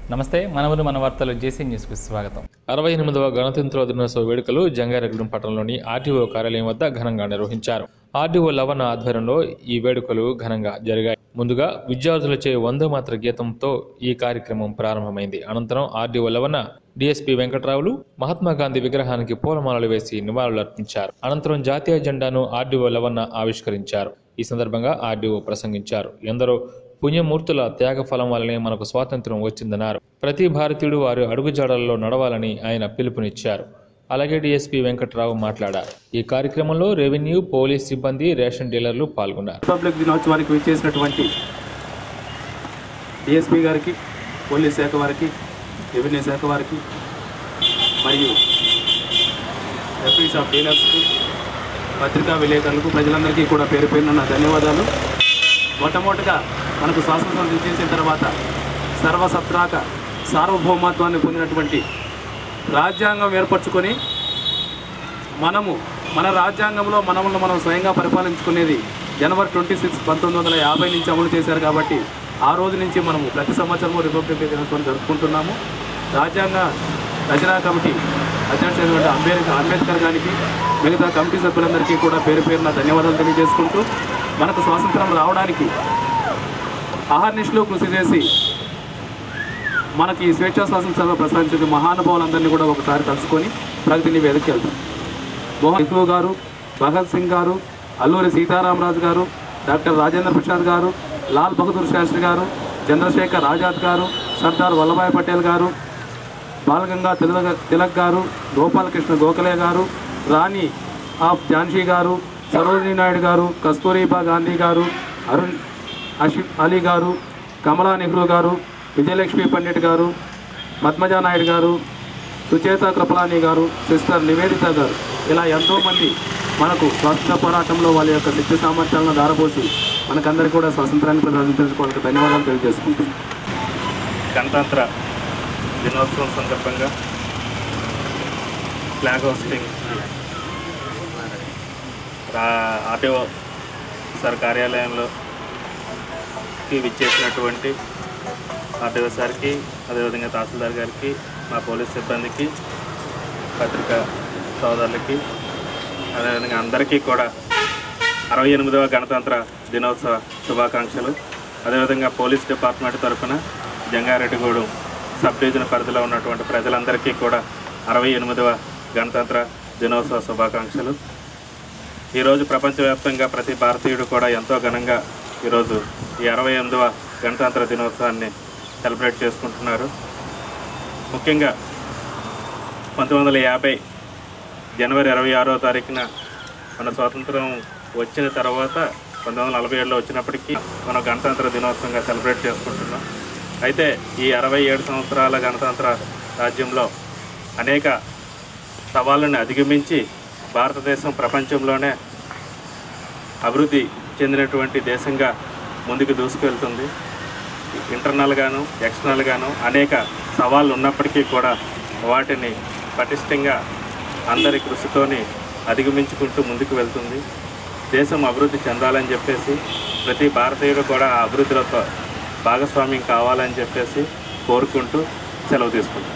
నమస్తే మనవరు మన వార్తలు జేసీ న్యూస్కు స్వాగతం అరవై ఎనిమిదవ గణతంత్ర దినోత్సవ వేడుకలు జంగారెడ్డిగూడెం పట్టణంలోని ఆర్టీఓ కార్యాలయం వద్ద ఘనంగా నిర్వహించారు ఆర్టీఓ లవణ ఆధ్వర్యంలో ఈ వేడుకలు ఘనంగా జరిగాయి ముందుగా విద్యార్థులచే వందే మాత్ర గీతంతో ఈ కార్యక్రమం ప్రారంభమైంది అనంతరం ఆర్డీఓ లవణ డిఎస్పీ వెంకట్రావులు మహాత్మా గాంధీ విగ్రహానికి పూలమాలలు వేసి నివాళులర్పించారు అనంతరం జాతీయ జెండాను ఆర్డీఓ లవణ ఆవిష్కరించారు ఈ సందర్భంగా ఆర్డీఓ ప్రసంగించారు ఎందరో పుణ్యమూర్తుల త్యాగ ఫలం వల్లనే మనకు స్వాతంత్ర్యం వచ్చిందన్నారు ప్రతి భారతీయుడు వారి అడుగుజాడల్లో నడవాలని ఆయన పిలుపునిచ్చారు అలాగే డీఎస్పీ వెంకట్రావు మాట్లాడారు ఈ కార్యక్రమంలో రెవెన్యూ పోలీస్ సిబ్బంది రేషన్ డీలర్లు పాల్గొన్నారు రిపబ్లిక్ దినోత్సవానికి విచ్చేసినటువంటి డిఎస్పీ గారికి పోలీస్ శాఖ వారికి రెవెన్యూ శాఖ వారికి మరియు ఎఫ్ఈస్ ఆఫ్ డీలర్స్కి పత్రికా విలేకరులకు ప్రజలందరికీ కూడా పేరు పేరున నా ధన్యవాదాలు మొట్టమొదటిగా మనకు స్వాతంత్రం సిద్ధించిన తర్వాత సర్వసత్రాక సార్వభౌమత్వాన్ని పొందినటువంటి రాజ్యాంగం ఏర్పరచుకొని మనము మన రాజ్యాంగంలో మనములను మనం స్వయంగా పరిపాలించుకునేది జనవరి ట్వంటీ సిక్స్ పంతొమ్మిది వందల యాభై నుంచి అమలు చేశారు కాబట్టి ఆ రోజు నుంచి మనము ప్రతి సంవత్సరము రిపబ్లిక్ డే దినోత్సవం జరుపుకుంటున్నాము రాజ్యాంగ రచనా కమిటీ అధ్యక్షుడైనటువంటి అంబేద్కర్ అంబేద్కర్ గారికి మిగతా కమిటీ సభ్యులందరికీ కూడా పేరు పేరున ధన్యవాదాలు తెలియజేసుకుంటూ మనకు స్వాతంత్రం రావడానికి అహర్నిశలు కృషి చేసి మనకి ఈ స్వేచ్ఛా స్వాతంత్రంలో ప్రసాదించిన మహానుభావులందరినీ కూడా ఒకసారి కలుసుకొని ప్రగతి నివేదికకి వెళ్తాం మోహన్ నెహ్రూ గారు భగత్ సింగ్ గారు అల్లూరి సీతారామరాజు గారు డాక్టర్ రాజేంద్ర ప్రసాద్ గారు లాల్ బహదూర్ శాస్త్రి గారు చంద్రశేఖర్ ఆజాద్ గారు సర్దార్ వల్లభాయ్ పటేల్ గారు బాలగంగా తిలక తిలక్ గారు గోపాలకృష్ణ గోఖలే గారు రాణి ఆఫ్ ఝాన్సీ గారు సరోజినీ నాయుడు గారు కస్తూరిబా గాంధీ గారు అరుణ్ అషిఫ్ అలీ గారు కమలా నెహ్రూ గారు విజయలక్ష్మి పండిట్ గారు పద్మజా నాయుడు గారు సుచేత కృపలాని గారు సిస్టర్ నివేదిత గారు ఇలా ఎంతోమంది మనకు స్వాతంత్ర పోరాటంలో వాళ్ళ యొక్క శక్తి సామర్థ్యాలను దారపోసి మనకందరికీ కూడా స్వాతంత్రాన్ని ప్రదర్శించుకోవాలని ధన్యవాదాలు తెలియజేసుకుంటున్నాను గణతంత్ర దినోత్సవం సందర్భంగా ఫ్లాగ్ హోస్టింగ్ రా ఆర్టీఓ సార్ కార్యాలయంలోకి విచ్చేసినటువంటి ఆర్టీఓ సార్కి అదేవిధంగా తహసీల్దార్ గారికి మా పోలీస్ సిబ్బందికి పత్రికా సోదరులకి అదేవిధంగా అందరికీ కూడా అరవై ఎనిమిదవ గణతంత్ర దినోత్సవ శుభాకాంక్షలు అదేవిధంగా పోలీస్ డిపార్ట్మెంట్ తరఫున జంగారెడ్డిగూడెం సబ్ డివిజన్ పరిధిలో ఉన్నటువంటి ప్రజలందరికీ కూడా అరవై ఎనిమిదవ గణతంత్ర దినోత్సవ శుభాకాంక్షలు ఈరోజు ప్రపంచవ్యాప్తంగా ప్రతి భారతీయుడు కూడా ఎంతో ఘనంగా ఈరోజు ఈ అరవై ఎనిమిదవ గణతంత్ర దినోత్సవాన్ని సెలబ్రేట్ చేసుకుంటున్నారు ముఖ్యంగా పంతొమ్మిది వందల యాభై జనవరి ఇరవై ఆరో తారీఖున మన స్వాతంత్రం వచ్చిన తర్వాత పంతొమ్మిది వందల నలభై ఏడులో వచ్చినప్పటికీ మనం గణతంత్ర దినోత్సవంగా సెలబ్రేట్ చేసుకుంటున్నాం అయితే ఈ అరవై ఏడు సంవత్సరాల గణతంత్ర రాజ్యంలో అనేక సవాళ్ళని అధిగమించి భారతదేశం ప్రపంచంలోనే అభివృద్ధి చెందినటువంటి దేశంగా ముందుకు దూసుకెళ్తుంది ఇంటర్నల్గాను ఎక్స్టర్నల్గాను అనేక సవాళ్ళు ఉన్నప్పటికీ కూడా వాటిని పటిష్టంగా అందరి కృషితోని అధిగమించుకుంటూ ముందుకు వెళ్తుంది దేశం అభివృద్ధి చెందాలని చెప్పేసి ప్రతి భారతీయుడు కూడా ఆ అభివృద్ధిలో తో- భాగస్వామ్యం కావాలని చెప్పేసి కోరుకుంటూ సెలవు తీసుకుంటాం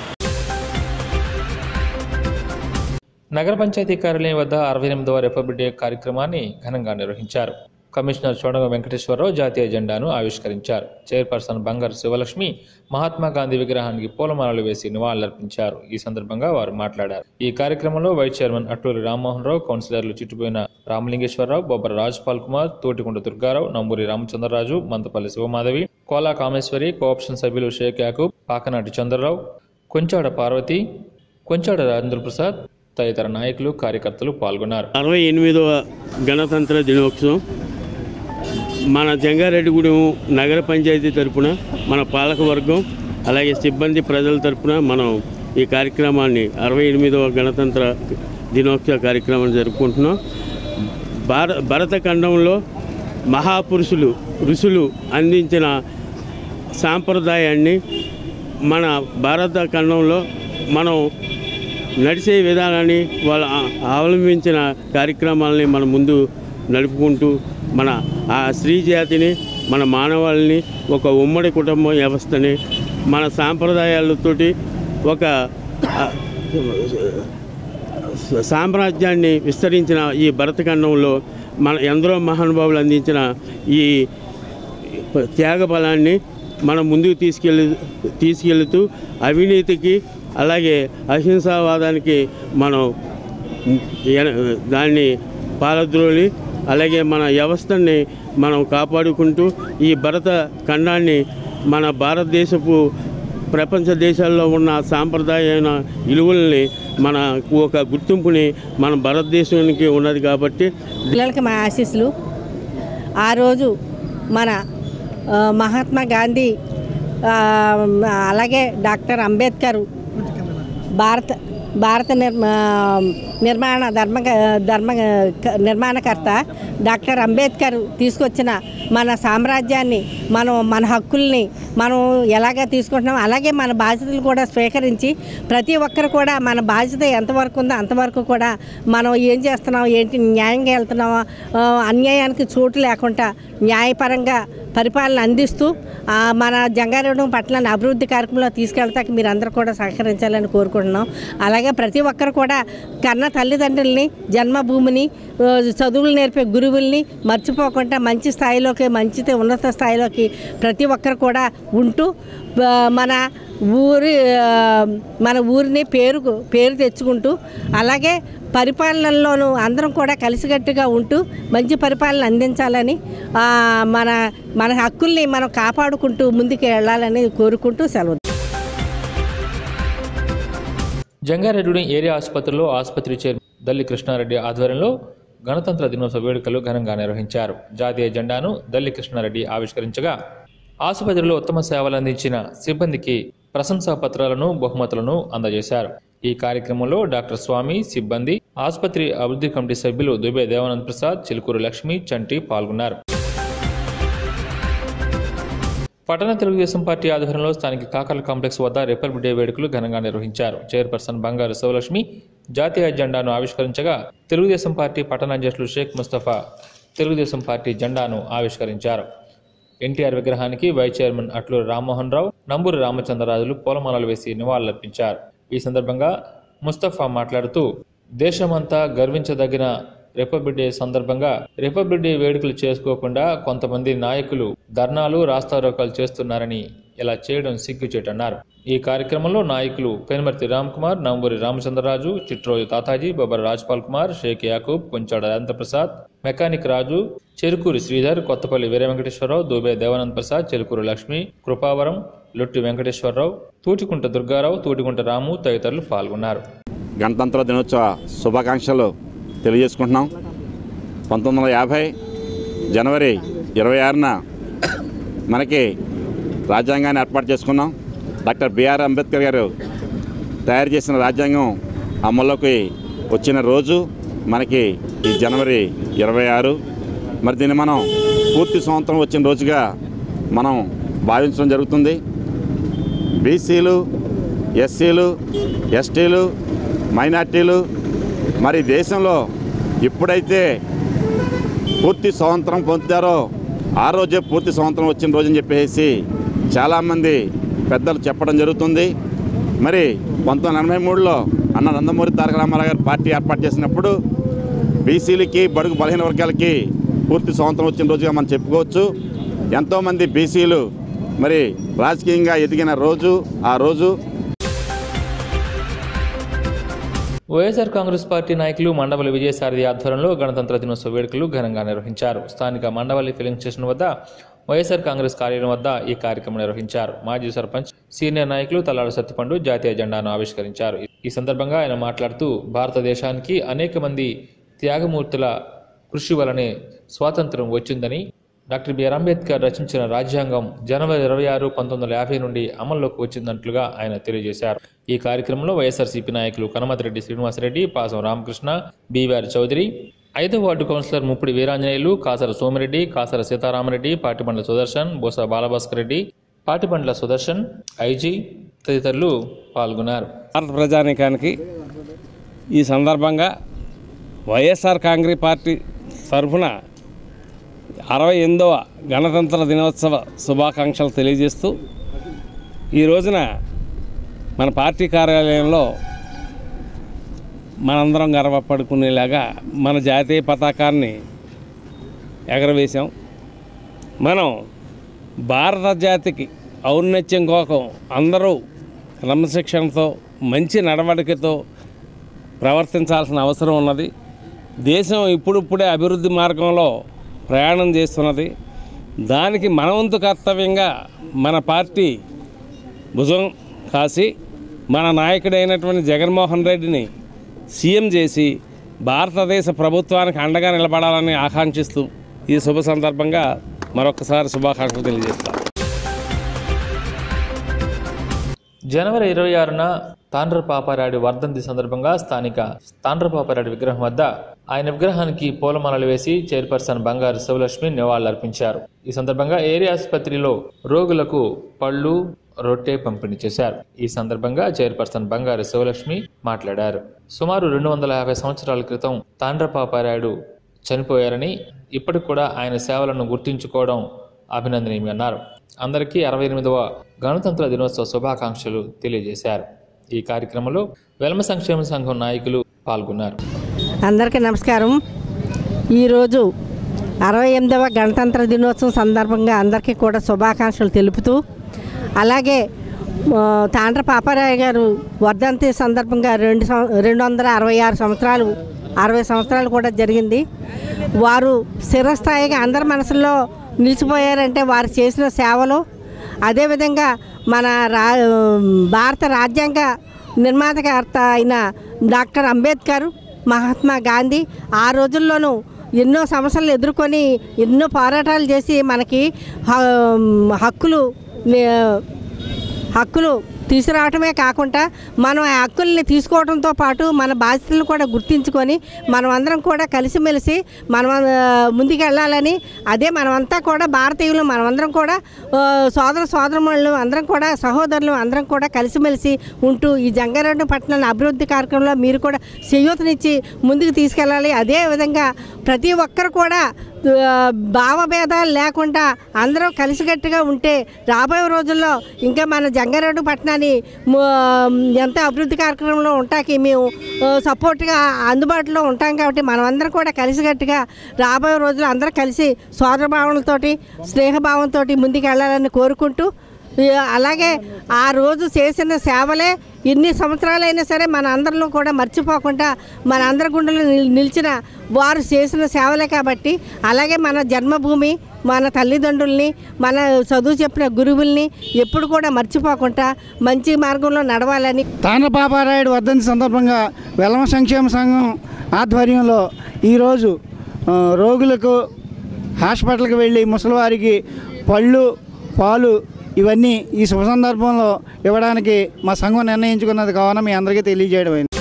నగర పంచాయతీ కార్యాలయం వద్ద అరవై ఎనిమిదవ రిపబ్లిక్ డే కార్యక్రమాన్ని ఘనంగా నిర్వహించారు కమిషనర్ చోడగ వెంకటేశ్వరరావు జాతీయ జెండాను ఆవిష్కరించారు చైర్పర్సన్ బంగారు శివలక్ష్మి మహాత్మా గాంధీ విగ్రహానికి పూలమాలలు వేసి నివాళులర్పించారు ఈ సందర్భంగా వారు మాట్లాడారు ఈ కార్యక్రమంలో వైస్ చైర్మన్ అట్టూరి రామ్మోహన్ రావు కౌన్సిలర్లు చిట్టుపోయిన రామలింగేశ్వరరావు బొబ్బర రాజ్పాల్ కుమార్ తోటికొండ దుర్గారావు నంబూరి రామచంద్రరాజు మంతపల్లి శివమాధవి కోలా కామేశ్వరి కోఆప్షన్ సభ్యులు షేక్ యాకూబ్ పాకనాటి చంద్రరావు కొంచాడ పార్వతి కొంచాడ రాజేంద్ర ప్రసాద్ తదితర నాయకులు కార్యకర్తలు పాల్గొన్నారు అరవై ఎనిమిదవ గణతంత్ర దినోత్సవం మన జంగారెడ్డిగూడెం నగర పంచాయతీ తరపున మన పాలక వర్గం అలాగే సిబ్బంది ప్రజల తరపున మనం ఈ కార్యక్రమాన్ని అరవై ఎనిమిదవ గణతంత్ర దినోత్సవ కార్యక్రమాన్ని జరుపుకుంటున్నాం భార భరత ఖండంలో మహాపురుషులు ఋషులు అందించిన సాంప్రదాయాన్ని మన భారత ఖండంలో మనం నడిచే విధానాన్ని వాళ్ళు ఆ- అవలంబించిన కార్యక్రమాలని మన ముందు నడుపుకుంటూ మన ఆ స్త్రీ జాతిని మన మానవాళిని ఒక ఉమ్మడి కుటుంబ వ్యవస్థని మన సాంప్రదాయాలతోటి ఒక ఆ, సామ్రాజ్యాన్ని విస్తరించిన ఈ భరతఖండంలో మన ఎందరో మహానుభావులు అందించిన ఈ త్యాగ బలాన్ని మనం ముందుకు తీసుకెళ్ళి తీసుకెళ్తూ అవినీతికి అలాగే అహింసావాదానికి మనం ఎన- దాన్ని పాలద్రోలి అలాగే మన వ్యవస్థని మనం కాపాడుకుంటూ ఈ భరత ఖండాన్ని మన భారతదేశపు ప్రపంచ దేశాల్లో ఉన్న సాంప్రదాయమైన విలువల్ని మన ఒక గుర్తింపుని మన భారతదేశానికి ఉన్నది కాబట్టి పిల్లలకి మా ఆశీస్సులు ఆ రోజు మన ఆ, మహాత్మా గాంధీ ఆ, అలాగే డాక్టర్ అంబేద్కర్ భారత భారత నిర్మా నిర్మాణ ధర్మ ధర్మ నిర్మాణకర్త డాక్టర్ అంబేద్కర్ తీసుకొచ్చిన మన సామ్రాజ్యాన్ని మనం మన హక్కుల్ని మనం ఎలాగ తీసుకుంటున్నాం అలాగే మన బాధ్యతలు కూడా స్వీకరించి ప్రతి ఒక్కరు కూడా మన బాధ్యత ఎంతవరకు ఉందో అంతవరకు కూడా మనం ఏం చేస్తున్నాం ఏంటి న్యాయంగా వెళ్తున్నామా ఆ, అన్యాయానికి చోటు లేకుండా న్యాయపరంగా పరిపాలన అందిస్తూ ఆ, మన జంగారెడ్డి పట్టణాన్ని అభివృద్ధి కార్యక్రమంలో తీసుకెళ్తాక మీరు అందరూ కూడా సహకరించాలని కోరుకుంటున్నాం అలాగే ప్రతి ఒక్కరు కూడా కన్న తల్లిదండ్రుల్ని జన్మభూమిని ఆ, చదువులు నేర్పే గురువుల్ని మర్చిపోకుండా మంచి స్థాయిలోకి మంచి ఉన్నత స్థాయిలోకి ప్రతి ఒక్కరు కూడా ఉంటూ ఆ, మన ఊరి ఆ, మన ఊరిని పేరు పేరు తెచ్చుకుంటూ అలాగే పరిపాలనలోనూ అందరం కూడా కలిసికట్టుగా ఉంటూ మంచి పరిపాలన అందించాలని ఆ, మన మన హక్కుల్ని మనం కాపాడుకుంటూ ముందుకు వెళ్ళాలని కోరుకుంటూ సెలవు జంగారెడ్డి ఏరియా ఆసుపత్రిలో ఆసుపత్రి చైర్మన్ దల్లి కృష్ణారెడ్డి ఆధ్వర్యంలో గణతంత్ర దినోత్సవ వేడుకలు ఘనంగా నిర్వహించారు జాతీయ జెండాను దల్లి కృష్ణారెడ్డి ఆవిష్కరించగా ఆసుపత్రిలో ఉత్తమ సేవలు అందించిన సిబ్బందికి ప్రశంసా పత్రాలను బహుమతులను అందజేశారు ఈ కార్యక్రమంలో డాక్టర్ స్వామి సిబ్బంది ఆసుపత్రి అభివృద్ధి కమిటీ సభ్యులు దుబే దేవానంద్ ప్రసాద్ చిలుకూరు లక్ష్మి చంటి పాల్గొన్నారు పట్టణ తెలుగుదేశం పార్టీ ఆధ్వర్యంలో స్థానిక కాకల కాంప్లెక్స్ వద్ద రిపబ్లిక్ డే వేడుకలు ఘనంగా నిర్వహించారు చైర్పర్సన్ బంగారు శివలక్ష్మి జాతీయ జెండాను ఆవిష్కరించగా తెలుగుదేశం పార్టీ పట్టణ అధ్యక్షులు షేక్ ముస్తఫా తెలుగుదేశం పార్టీ జెండాను ఆవిష్కరించారు ఎన్టీఆర్ విగ్రహానికి వైస్ చైర్మన్ అట్లూరి రామ్మోహన్ రావు నంబూరి రామచంద్రరాజులు పూలమాలలు వేసి నివాళులర్పించారు ఈ సందర్భంగా ముస్తఫా మాట్లాడుతూ దేశమంతా గర్వించదగిన రిపబ్లిక్ డే సందర్భంగా రిపబ్లిక్ డే వేడుకలు చేసుకోకుండా కొంతమంది నాయకులు ధర్నాలు రాస్తారోకాలు చేస్తున్నారని ఇలా చేయడం సిగ్గుచేటన్నారు ఈ కార్యక్రమంలో నాయకులు పెనుమర్తి రామ్ కుమార్ నంబూరి రామచంద్రరాజు చిట్రోజు తాతాజీ బొబ్బర రాజ్పాల్ కుమార్ షేక్ యాకూబ్ కొంచాడ అనంతప్రసాద్ మెకానిక్ రాజు చెరుకూరి శ్రీధర్ కొత్తపల్లి వీర వెంకటేశ్వరరావు దూబే దేవానంద్ ప్రసాద్ చెరుకూరు లక్ష్మి కృపావరం లొట్టి వెంకటేశ్వరరావు తూటికుంట దుర్గారావు తూటికుంట రాము తదితరులు పాల్గొన్నారు గణతంత్ర దినోత్సవ శుభాకాంక్షలు తెలియజేసుకుంటున్నాం పంతొమ్మిది వందల యాభై జనవరి ఇరవై ఆరున మనకి రాజ్యాంగాన్ని ఏర్పాటు చేసుకున్నాం డాక్టర్ బిఆర్ అంబేద్కర్ గారు తయారు చేసిన రాజ్యాంగం అమల్లోకి వచ్చిన రోజు మనకి ఈ జనవరి ఇరవై ఆరు మరి దీన్ని మనం పూర్తి సంవత్సరం వచ్చిన రోజుగా మనం భావించడం జరుగుతుంది బీసీలు ఎస్సీలు ఎస్టీలు మైనార్టీలు మరి దేశంలో ఎప్పుడైతే పూర్తి స్వాతంత్రం పొందుతారో ఆ రోజే పూర్తి స్వాతంత్రం వచ్చిన రోజని చెప్పేసి చాలామంది పెద్దలు చెప్పడం జరుగుతుంది మరి పంతొమ్మిది వందల ఎనభై మూడులో అన్న నందమూరి తారక రామారావు గారు పార్టీ ఏర్పాటు చేసినప్పుడు బీసీలకి బడుగు బలహీన వర్గాలకి పూర్తి స్వాతంత్రం వచ్చిన రోజుగా మనం చెప్పుకోవచ్చు ఎంతోమంది బీసీలు మరి రాజకీయంగా ఎదిగిన రోజు ఆ రోజు వైఎస్ఆర్ కాంగ్రెస్ పార్టీ నాయకులు మండవల్లి విజయసారథి ఆధ్వర్యంలో గణతంత్ర దినోత్సవ వేడుకలు ఘనంగా నిర్వహించారు స్థానిక మండవల్లి ఫిలింగ్ స్టేషన్ వద్ద వైఎస్ఆర్ కాంగ్రెస్ కార్యాలయం వద్ద ఈ కార్యక్రమం నిర్వహించారు మాజీ సర్పంచ్ సీనియర్ నాయకులు తల్లాడ సత్తిపండు జాతీయ జెండాను ఆవిష్కరించారు ఈ సందర్భంగా ఆయన మాట్లాడుతూ భారతదేశానికి అనేక మంది త్యాగమూర్తుల కృషి వలనే స్వాతంత్రం వచ్చిందని డాక్టర్ బిఆర్ అంబేద్కర్ రచించిన రాజ్యాంగం జనవరి ఇరవై ఆరు పంతొమ్మిది వందల యాభై నుండి అమల్లోకి వచ్చిందట్లుగా ఆయన తెలియజేశారు ఈ కార్యక్రమంలో వైఎస్ఆర్సీపీ నాయకులు కనమతిరెడ్డి శ్రీనివాసరెడ్డి పాసం రామకృష్ణ బీవీఆర్ చౌదరి ఐదో ward councillor Muppidi Veeranjaneyulu Kasara Somi Reddy Kasara Seetarama Reddy Patibandla Sudarshan Bosa Bala Bhaskar Reddy Patibandla Sudarshan IG తదితరులు పాల్గొన్నారు భారత ప్రజానీకానికి ఈ సందర్భంగా వైఎస్ఆర్ కాంగ్రెస్ పార్టీ తరఫున అరవై ఎనిమిదవ గణతంత్ర దినోత్సవ శుభాకాంక్షలు తెలియజేస్తూ ఈ రోజున మన పార్టీ కార్యాలయంలో మనందరం గర్వపడుకునేలాగా మన జాతీయ పతాకాన్ని ఎగరవేశాం మనం భారత జాతికి ఔన్నత్యం కోసం అందరూ క్రమశిక్షణతో మంచి నడవడికతో ప్రవర్తించాల్సిన అవసరం ఉన్నది దేశం ఇప్పుడిప్పుడే అభివృద్ధి మార్గంలో ప్రయాణం చేస్తున్నది దానికి మన వంతు కర్తవ్యంగా మన పార్టీ భుజం కాసి మన నాయకుడైనటువంటి జగన్మోహన్ రెడ్డిని సీఎం చేసి భారతదేశ ప్రభుత్వానికి అండగా నిలబడాలని ఆకాంక్షిస్తూ ఈ శుభ సందర్భంగా మరొకసారి శుభాకాంక్షలు తెలియజేస్తాను జనవరి ఇరవై ఆరున తాండ్ర పాపారాయుడు వర్ధంతి సందర్భంగా స్థానిక తాండ్ర పాపారాయుడు విగ్రహం వద్ద ఆయన విగ్రహానికి పూలమాలలు వేసి చైర్పర్సన్ బంగారు శివలక్ష్మి నివాళులర్పించారు ఈ సందర్భంగా ఏరియా ఆసుపత్రిలో రోగులకు పళ్ళు రొట్టె పంపిణీ చేశారు ఈ సందర్భంగా చైర్పర్సన్ బంగారు శివలక్ష్మి మాట్లాడారు సుమారు రెండు వందల యాభై సంవత్సరాల క్రితం తాండ్ర పాపారాయుడు చనిపోయారని ఇప్పటికి కూడా ఆయన సేవలను గుర్తించుకోవడం అభినందనీయమన్నారు అందరికీ అరవై ఎనిమిదవ గణతంత్ర దినోత్సవ శుభాకాంక్షలు తెలియజేశారు ఈ కార్యక్రమంలో వెల్మ సంక్షేమ సంఘం నాయకులు పాల్గొన్నారు అందరికీ నమస్కారం ఈరోజు అరవై ఎనిమిదవ గణతంత్ర దినోత్సవం సందర్భంగా అందరికీ కూడా శుభాకాంక్షలు తెలుపుతూ అలాగే ఆ, తాండ్ర పాపారాయ గారు వర్ధంతి సందర్భంగా రెండు సం రెండు వందల అరవై ఆరు సంవత్సరాలు అరవై సంవత్సరాలు కూడా జరిగింది వారు స్థిరస్థాయిగా అందరి మనసుల్లో నిలిచిపోయారంటే వారు చేసిన సేవలు అదేవిధంగా మన రా భారత రాజ్యాంగ నిర్మాతకర్త అయిన డాక్టర్ అంబేద్కర్ మహాత్మా గాంధీ ఆ రోజుల్లోనూ ఎన్నో సమస్యలు ఎదుర్కొని ఎన్నో పోరాటాలు చేసి మనకి హ- హక్కులు నే- హక్కులు తీసుకురావటమే కాకుండా మనం ఆ హక్కుల్ని తీసుకోవడంతో పాటు మన బాధ్యతలను కూడా గుర్తించుకొని మనం అందరం కూడా కలిసిమెలిసి మనం ఆ, ముందుకెళ్ళాలని అదే మనమంతా కూడా భారతీయులు మనమందరం కూడా ఆ, సోదర సోదరములు అందరం కూడా సహోదరులు అందరం కూడా కలిసిమెలిసి ఉంటూ ఈ జంగారెడ్డి పట్టణం అభివృద్ధి కార్యక్రమంలో మీరు కూడా చేయూతనిచ్చి ముందుకు తీసుకెళ్ళాలి అదే విధంగా ప్రతి ఒక్కరు కూడా ఆ, భావభేదాలు లేకుండా అందరూ కలిసికట్టుగా ఉంటే రాబోయే రోజుల్లో ఇంకా మన జంగారెడ్డి పట్టణాన్ని మ- ఎంత అభివృద్ధి కార్యక్రమంలో ఉంటాకి మేము ఆ, సపోర్ట్గా అందుబాటులో ఉంటాం కాబట్టి మనమందరం కూడా కలిసికట్టుగా రాబోయే రోజుల్లో అందరూ కలిసి సోదరభావనలతోటి స్నేహభావంతో ముందుకు వెళ్ళాలని కోరుకుంటూ ఈ అలాగే ఆ రోజు చేసిన సేవలే ఎన్ని సంవత్సరాలైనా సరే మన అందరిలో కూడా మర్చిపోకుండా మన అందరి గుండెలో నిల్- నిలిచిన వారు చేసిన సేవలే కాబట్టి అలాగే మన జన్మభూమి మన తల్లిదండ్రుల్ని మన చదువు చెప్పిన గురువుల్ని ఎప్పుడు కూడా మర్చిపోకుండా మంచి మార్గంలో నడవాలని తాండ్రపాపారాయుడు వర్ధంతి సందర్భంగా వెలమ సంక్షేమ సంఘం ఆధ్వర్యంలో ఈరోజు ఆ, రోగులకు హాస్పిటల్కి వెళ్ళి ముసలివారికి పళ్ళు పాలు ఇవన్నీ ఈ శుభ సందర్భంలో ఇవ్వడానికి మా సంఘం నిర్ణయించుకున్నది కావున మీ అందరికీ తెలియజేయడం అయింది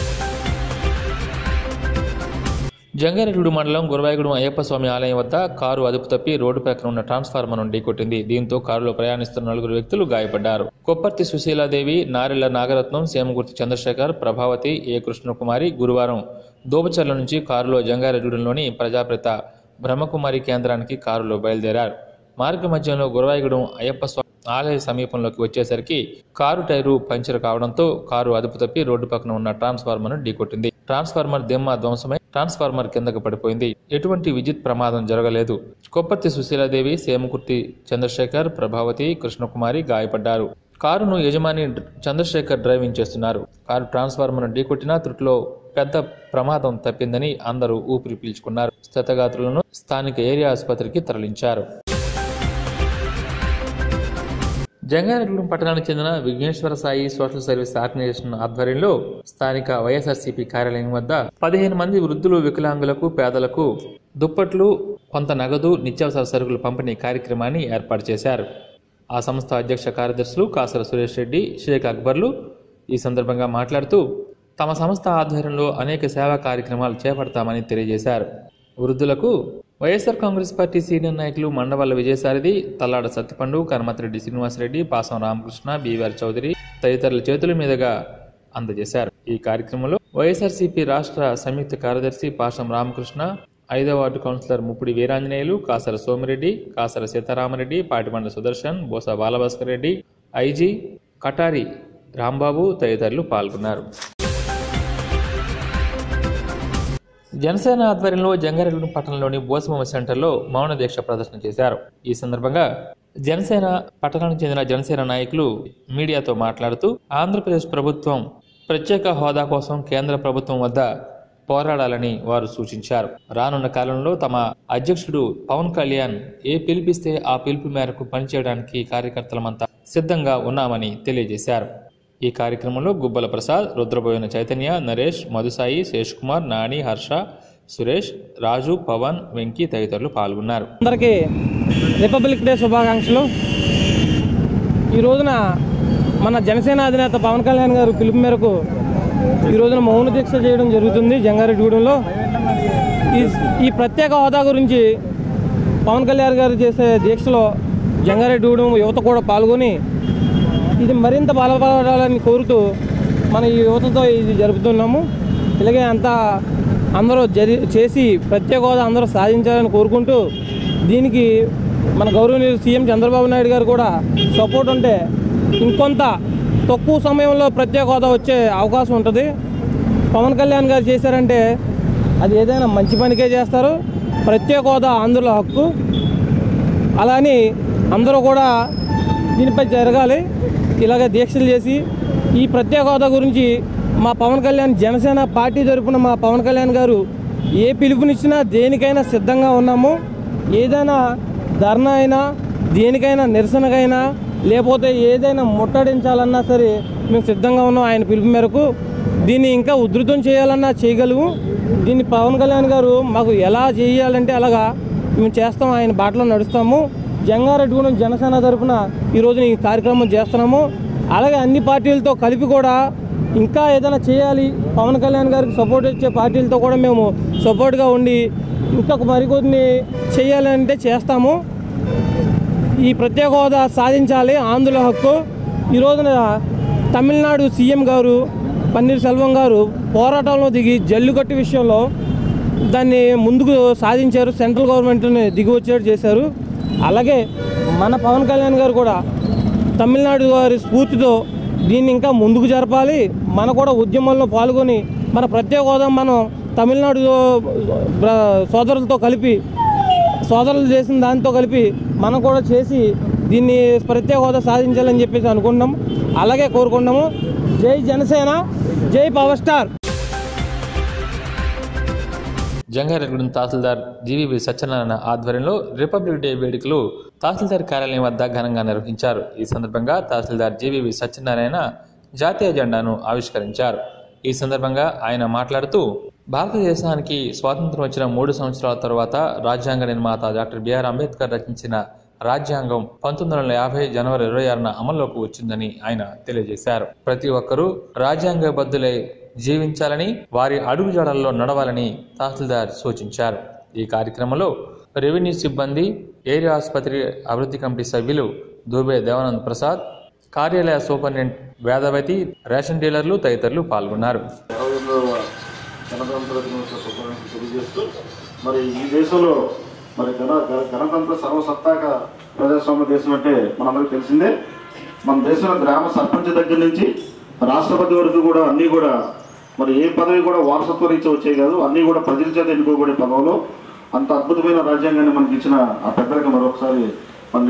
జంగారెడ్డి మండలం గురవాయగూడెం అయ్యప్ప స్వామి ఆలయం వద్ద కారు అదుపు తప్పి రోడ్డు పక్కన ఉన్న ట్రాన్స్ఫార్మర్ ఢీకొట్టింది దీంతో కారులో ప్రయాణిస్తున్న నలుగురు వ్యక్తులు గాయపడ్డారు కొప్పర్తి సుశీలాదేవి నారెళ్ల నాగరత్నం సేమగుర్తి చంద్రశేఖర్ ప్రభావతి ఏ కృష్ణకుమారి గురువారం దోబచర్ల నుంచి కారులో జంగారెడ్డిలోని ప్రజాప్రత బ్రహ్మకుమారి కేంద్రానికి కారులో బయలుదేరారు మార్గ మధ్యంలో గురవాయగూడెం అయ్యప్ప స్వామి ఆలయ సమీపంలోకి వచ్చేసరికి కారు టైరు పంచర్ కావడంతో కారు అదుపు తప్పి రోడ్డు పక్కన ఉన్న ట్రాన్స్ఫార్మర్ ఢీకొట్టింది ట్రాన్స్ఫార్మర్ దిమ్మ ధ్వంసమై ట్రాన్స్ఫార్మర్ కిందకు పడిపోయింది ఎటువంటి విద్యుత్ ప్రమాదం జరగలేదు కొప్పర్తి సుశీలాదేవి సేమకుర్తి చంద్రశేఖర్ ప్రభావతి కృష్ణకుమారి గాయపడ్డారు కారును యజమాని డ్ర- చంద్రశేఖర్ డ్రైవింగ్ చేస్తున్నారు కారు ట్రాన్స్ఫార్మర్ ఢీకొట్టిన త్రుట్లో పెద్ద ప్రమాదం తప్పిందని అందరూ ఊపిరి పీల్చుకున్నారు స్థితగాత్రులను స్థానిక ఏరియా ఆసుపత్రికి తరలించారు జంగారెడ్డి పట్టణానికి చెందిన Vighneswara Sai social service organisation ఆధ్వర్యంలో స్థానిక వైఎస్ఆర్సీపీ కార్యాలయం వద్ద పదిహేను మంది వృద్ధులు వికలాంగులకు పేదలకు దుప్పట్లు కొంత నగదు నిత్యావసర సరుకుల పంపిణీ కార్యక్రమాన్ని ఏర్పాటు చేశారు ఆ సంస్థ అధ్యక్ష కార్యదర్శులు కాసర సురేష్ రెడ్డి షేక్ అక్బర్లు ఈ సందర్భంగా మాట్లాడుతూ తమ సంస్థ ఆధ్వర్యంలో అనేక సేవా కార్యక్రమాలు చేపడతామని తెలియజేశారు వృద్ధులకు వైఎస్ఆర్ కాంగ్రెస్ పార్టీ సీనియర్ నాయకులు మండవల్ల విజయసారథి తల్లాడ సత్యపండు కనమతిరెడ్డి శ్రీనివాసరెడ్డి పాసం రామకృష్ణ బీవీఆర్ చౌదరి తదితరుల చేతుల మీదుగా అందజేశారు ఈ కార్యక్రమంలో వైఎస్ఆర్సీపీ రాష్ట్ర సంయుక్త కార్యదర్శి పాసం రామకృష్ణ ఐదవ ward councillor Muppidi Veeranjaneyulu Kasara Somi Reddy Kasara Seetarama Reddy Patimanda Sudarshan Bosa Bala Bhaskar Reddy IG Katari Rambabu తదితరులు పాల్గొన్నారు జనసేన ఆధ్వర్యంలో జంగారెడ్డి పట్టణంలోని బోసబొమ్మ సెంటర్లో మౌన దీక్ష ప్రదర్శన చేశారు ఈ సందర్భంగా జనసేన పట్టణానికి చెందిన జనసేన నాయకులు మీడియాతో మాట్లాడుతూ ఆంధ్రప్రదేశ్ ప్రభుత్వం ప్రత్యేక హోదా కోసం కేంద్ర ప్రభుత్వం వద్ద పోరాడాలని వారు సూచించారు రానున్న కాలంలో తమ అధ్యక్షుడు పవన్ కళ్యాణ్ ఏ పిలిపిస్తే ఆ పిలుపు మేరకు పనిచేయడానికి కార్యకర్తలమంతా సిద్ధంగా ఉన్నామని తెలియజేశారు ఈ కార్యక్రమంలో గుబ్బల ప్రసాద్ రుద్రబోయిన చైతన్య నరేష్ మధుసాయి శేష్ కుమార్ నాని హర్ష సురేష్ రాజు పవన్ వెంకీ తదితరులు పాల్గొన్నారు అందరికీ రిపబ్లిక్ డే శుభాకాంక్షలు ఈ రోజున మన జనసేన అధినేత పవన్ కళ్యాణ్ గారు పిలుపు మేరకు ఈ రోజున మౌన దీక్ష చేయడం జరుగుతుంది జంగారెడ్డిగూడెంలో ఈ ఈ ప్రత్యేక హోదా గురించి పవన్ కళ్యాణ్ గారు చేసే దీక్షలో జంగారెడ్డిగూడెం యువత కూడా పాల్గొని ఇది మరింత బలపడాలని కోరుతూ మన ఈ యువతతో ఇది జరుపుతున్నాము ఇలాగే అంతా అందరూ జరి చేసి ప్రత్యేక హోదా అందరూ సాధించాలని కోరుకుంటూ దీనికి మన గౌరవనీయులు సీఎం చంద్రబాబు నాయుడు గారు కూడా సపోర్ట్ ఉంటే ఇంకొంత తక్కువ సమయంలో ప్రత్యేక హోదా వచ్చే అవకాశం ఉంటుంది పవన్ కళ్యాణ్ గారు చేశారంటే అది ఏదైనా మంచి పనికే చేస్తారు ప్రత్యేక హోదా ఆంధ్రుల హక్కు అలా అని అందరూ కూడా దీనిపై జరగాలి ఇలాగ దీక్షలు చేసి ఈ ప్రత్యేక హోదా గురించి మా పవన్ కళ్యాణ్ జనసేన పార్టీ తరపున మా పవన్ కళ్యాణ్ గారు ఏ పిలుపునిచ్చినా దేనికైనా సిద్ధంగా ఉన్నాము ఏదైనా ధర్నా అయినా దేనికైనా నిరసనకైనా లేకపోతే ఏదైనా ముట్టడించాలన్నా సరే మేము సిద్ధంగా ఉన్నాం ఆయన పిలుపు మేరకు దీన్ని ఇంకా ఉధృతం చేయాలన్నా చేయగలము దీన్ని పవన్ కళ్యాణ్ గారు మాకు ఎలా చేయాలంటే అలాగా మేము చేస్తాం ఆయన బాటలో నడుస్తాము జంగారెడ్డిగూడెం జనసేన తరపున ఈరోజు ఈ కార్యక్రమం చేస్తున్నాము అలాగే అన్ని పార్టీలతో కలిపి కూడా ఇంకా ఏదైనా చేయాలి పవన్ కళ్యాణ్ గారికి సపోర్ట్ ఇచ్చే పార్టీలతో కూడా మేము సపోర్ట్గా ఉండి ఇంకా మరికొన్ని చేయాలంటే చేస్తాము ఈ ప్రత్యేక హోదా సాధించాలి ఆంధ్రుల హక్కు ఈ రోజున తమిళనాడు సీఎం గారు పన్నీర్ సెల్వం గారు పోరాటంలో దిగి జల్లికట్టు విషయంలో దాన్ని ముందుకు సాధించారు సెంట్రల్ గవర్నమెంట్ని దిగి వచ్చేట్టు చేశారు అలాగే మన పవన్ కళ్యాణ్ గారు కూడా తమిళనాడు వారి స్ఫూర్తితో దీన్ని ఇంకా ముందుకు జరపాలి మన కూడా ఉద్యమంలో పాల్గొని మన ప్రత్యేక హోదా మనం తమిళనాడు బ్ర- సోదరులతో కలిపి సోదరులు చేసిన దాంతో కలిపి మనం కూడా చేసి దీన్ని ప్రత్యేక హోదా సాధించాలని చెప్పేసి అనుకుంటున్నాం అలాగే కోరుకుంటున్నాము జై జనసేన జై power star Jangareddygudem tahsildar GVV Satyanarayana ఆధ్వర్యంలో రిపబ్లిక్ డే వేడుకలు తహసీల్దార్ కార్యాలయం వద్ద ఘనంగా నిర్వహించారు ఈ సందర్భంగా తహసీల్దార్ జీవీవి సత్యనారాయణ జాతీయ జెండాను ఆవిష్కరించారు ఈ సందర్భంగా ఆయన మాట్లాడుతూ భారతదేశానికి స్వాతంత్రం వచ్చిన మూడు సంవత్సరాల తర్వాత రాజ్యాంగ నిర్మాత డాక్టర్ బిఆర్ అంబేద్కర్ రచించిన రాజ్యాంగం పంతొమ్మిది వందల యాభై జనవరి ఇరవై ఆరున అమల్లోకి వచ్చిందని ఆయన తెలియజేశారు ప్రతి ఒక్కరూ రాజ్యాంగబద్ధులై జీవించాలని వారి అడుగుజాడల్లో నడవాలని తహసీల్దార్ సూచించారు ఈ కార్యక్రమంలో రెవెన్యూ సిబ్బంది ఏరియా ఆసుపత్రి అభివృద్ధి కమిటీ సభ్యులు దూబే దేవానంద్ ప్రసాద్ కార్యాలయ సూపరింటెండెంట్ వేదవతి రేషన్ డీలర్లు తదితరులు పాల్గొన్నారు గణతంత్ర దినోత్సవ శుభాకాంక్షలు తెలియజేస్తూ మరి ఈ దేశంలో మరి గణ గణ- గణతంత్ర సర్వసత్తాక ప్రజాస్వామ్య దేశం అంటే మనందరికీ తెలిసిందే మన దేశంలో గ్రామ సర్పంచ్ దగ్గర నుంచి రాష్ట్రపతి వరకు కూడా అన్నీ కూడా మరి ఏ పదవి కూడా వారసత్వ రీత్యా వచ్చాయి కాదు అన్నీ కూడా ప్రజల చేత ఎన్నుకోబడే పదవులు అంత అద్భుతమైన రాజ్యాంగాన్ని మనకి ఇచ్చిన ఆ పెద్దలకు మరొకసారి మన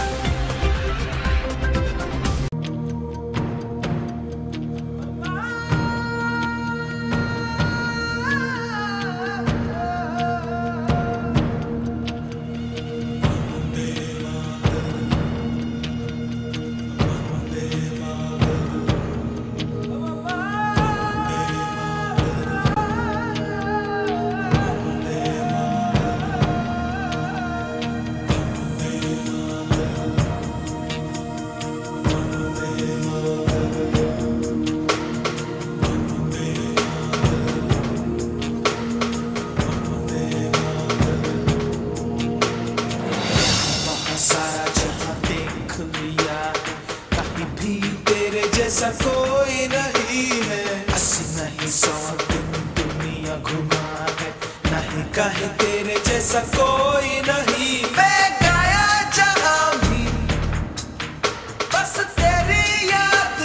सारा जहां देख लिया कहीं भी तेरे जैसा कोई नहीं है अस्सी नहीं सौ दिन दुनिया घुमा है नहीं कहीं तेरे जैसा कोई नहीं मैं गाया जहां भी बस तेरी याद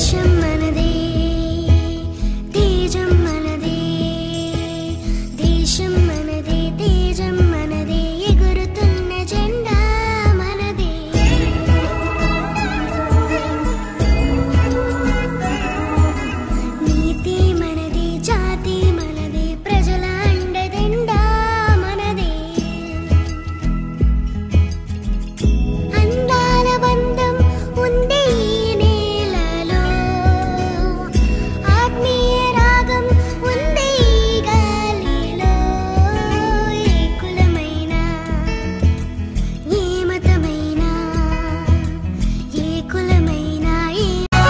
దేశం మనదే తేజం మనదే దేశం మనదే తేజం మనదే ఎగురుతున్న జెండా మనదే నీతి మనదే జాతి మనదే ప్రజల అండదండా మనదే అందాల బంధం ఉంది ఈ నేలలో ఆత్మీయ రాగం ఉంది ఈ గాలిలో ఏ కులమైనా ఏ మతమైనా ఏ కులమైనా ఏ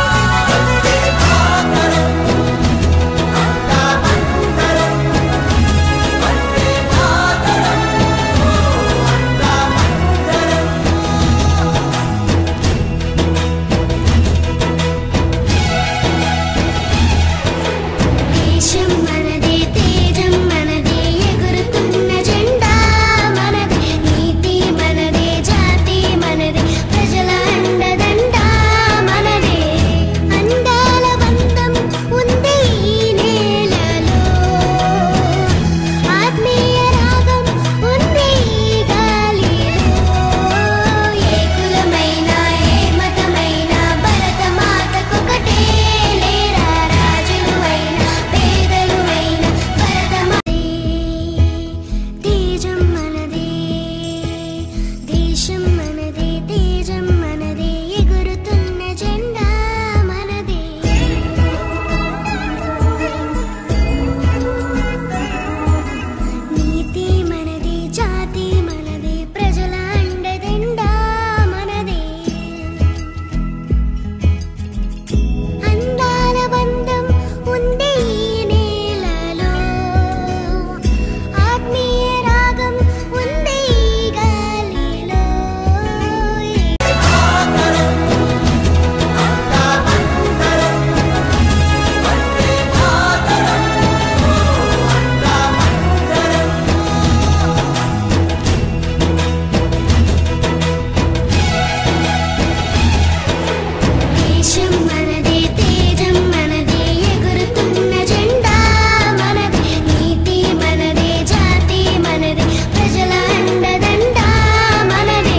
దేశం మనదే తేజం మనదే ఎగురుతున్న జెండా మనదే నీతి మనదే జాతి మనదే ప్రజల అండదండ మనదే అందాల బంధం ఉంది ఈ నేలలో ఆత్మీయ రాగం ఉంది ఈ గాలిలో ఏ కులమైనా ఏ మతమైనా భరత మాతకొకటే లేరా రాజులువైనా పేదలువైనా భరత తేజం మనదే దేశం మనదే తేజం మనదే ఎగురుతున్న జెండా మనదే నీతి మనదే జాతి మనదే ప్రజల అండదండా మనదే అందాల బంధం ఉంది ఈ నేలలో ఆత్మీయ రాగం ఉంది ఈ గాలిలో దేశం మనదే తేజం మనదే ఎగురుతున్న జెండా మనదే నీతి మనదే జాతి మనదే ప్రజల అండదండ మనదే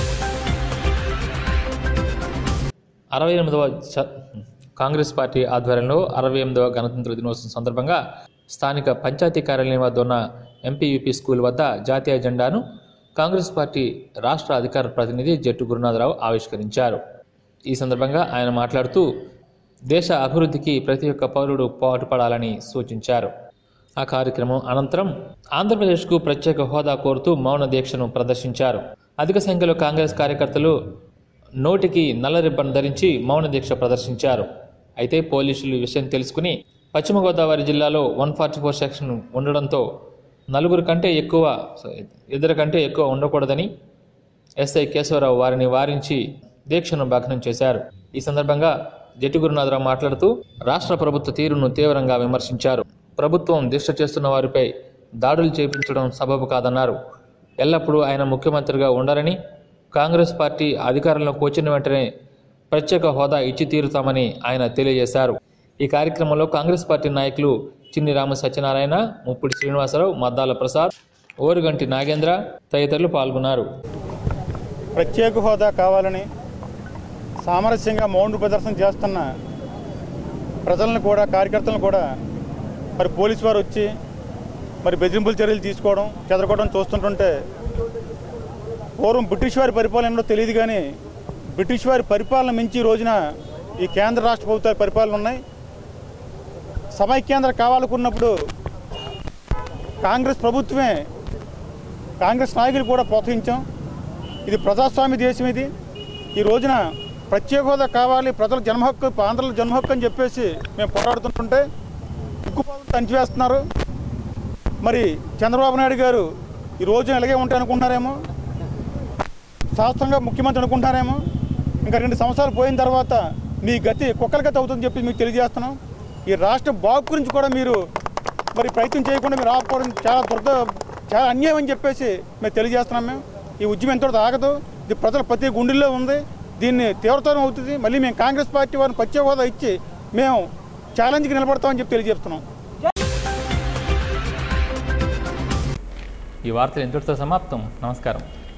అరవై ఎనిమిదవ చ- కాంగ్రెస్ పార్టీ ఆధ్వర్యంలో అరవై ఎనిమిదవ గణతంత్ర దినోత్సవం సందర్భంగా స్థానిక పంచాయతీ కార్యాలయం వద్ద ఉన్న ఎంపీయూపీ స్కూల్ వద్ద జాతీయ జెండాను కాంగ్రెస్ పార్టీ రాష్ట్ర అధికార ప్రతినిధి జట్టు గురునాథరావు ఆవిష్కరించారు ఈ సందర్భంగా ఆయన మాట్లాడుతూ దేశ అభివృద్ధికి ప్రతి ఒక్క పౌరుడు పాటుపడాలని సూచించారు ఆ కార్యక్రమం అనంతరం ఆంధ్రప్రదేశ్కు ప్రత్యేక హోదా కోరుతూ మౌన దీక్షను ప్రదర్శించారు అధిక సంఖ్యలో కాంగ్రెస్ కార్యకర్తలు నోటికి నల్ల రిబ్బన్ ధరించి మౌన దీక్ష ప్రదర్శించారు అయితే పోలీసులు ఈ విషయం తెలుసుకుని పశ్చిమ గోదావరి జిల్లాలో వన్ ఫార్టీ ఫోర్ సెక్షన్ ఉండడంతో నలుగురు కంటే ఎక్కువ ఇద్దరు కంటే ఎక్కువ ఉండకూడదని ఎస్ఐ కేశవరావు వారిని వారించి దీక్షను భగ్నం చేశారు ఈ సందర్భంగా జట్టి గురునాథరావు మాట్లాడుతూ రాష్ట్ర ప్రభుత్వ తీరును తీవ్రంగా విమర్శించారు ప్రభుత్వం దీక్ష చేస్తున్న వారిపై దాడులు చేపించడం సబబు కాదన్నారు ఎల్లప్పుడూ ఆయన ముఖ్యమంత్రిగా ఉండాలని కాంగ్రెస్ పార్టీ అధికారంలోకి వచ్చిన వెంటనే ప్రత్యేక హోదా ఇచ్చి తీరుతామని ఆయన తెలియజేశారు ఈ కార్యక్రమంలో కాంగ్రెస్ పార్టీ నాయకులు చిన్ని రామ సత్యనారాయణ ముప్పిడి శ్రీనివాసరావు మద్దాల ప్రసాద్ ఓరుగంటి నాగేంద్ర తదితరులు పాల్గొన్నారు ప్రత్యేక హోదా కావాలని సామరస్యంగా మౌన ప్రదర్శన చేస్తున్న ప్రజలను కూడా కార్యకర్తలను కూడా మరి పోలీసు వారు వచ్చి మరి బెదిరింపుల చర్యలు తీసుకోవడం చెదరకోవడం చూస్తుంటుంటే పూర్వం బ్రిటిష్ వారి పరిపాలనలో తెలియదు కానీ బ్రిటిష్ వారి పరిపాలన మించి ఈ రోజున ఈ కేంద్ర రాష్ట్ర ప్రభుత్వాల పరిపాలన ఉన్నాయి సమైక్యాంధ్ర కావాలనుకున్నప్పుడు కాంగ్రెస్ ప్రభుత్వమే కాంగ్రెస్ నాయకులు కూడా ప్రోత్సహించాం ఇది ప్రజాస్వామ్య దేశం ఇది ఈ రోజున ప్రత్యేక హోదా కావాలి ప్రజల జన్మ హక్కు ఆంధ్రుల జన్మ హక్కు అని చెప్పేసి మేము పోరాడుతుంటుంటే ఉక్కుపాదులు అంచివేస్తున్నారు మరి చంద్రబాబు నాయుడు గారు ఈ రోజున ఇలాగే ఉంటాయి అనుకుంటున్నారేమో శాస్త్రంగా ముఖ్యమంత్రి అనుకుంటున్నారేమో ఇంకా రెండు సంవత్సరాలు పోయిన తర్వాత మీ గతి కుక్కల గతి అవుతుందని చెప్పి మీకు తెలియజేస్తున్నాం ఈ రాష్ట్ర బాగు గురించి కూడా మీరు మరి ప్రయత్నం చేయకుండా మీరు ఆపుకోవడం చాలా దుర్ద చాలా అన్యాయం అని చెప్పేసి మేము తెలియజేస్తున్నాం మేము ఈ ఉద్యమం ఎంతో ఆగదు ఇది ప్రజల ప్రతి గుండెల్లో ఉంది దీన్ని తీవ్రతరం అవుతుంది మళ్ళీ మేము కాంగ్రెస్ పార్టీ వారిని ప్రత్యేక హోదా ఇచ్చి మేము ఛాలెంజ్కి నిలబడతామని చెప్పి తెలియజేస్తున్నాం ఈ వార్తలు ఇంతటితో సమాప్తం నమస్కారం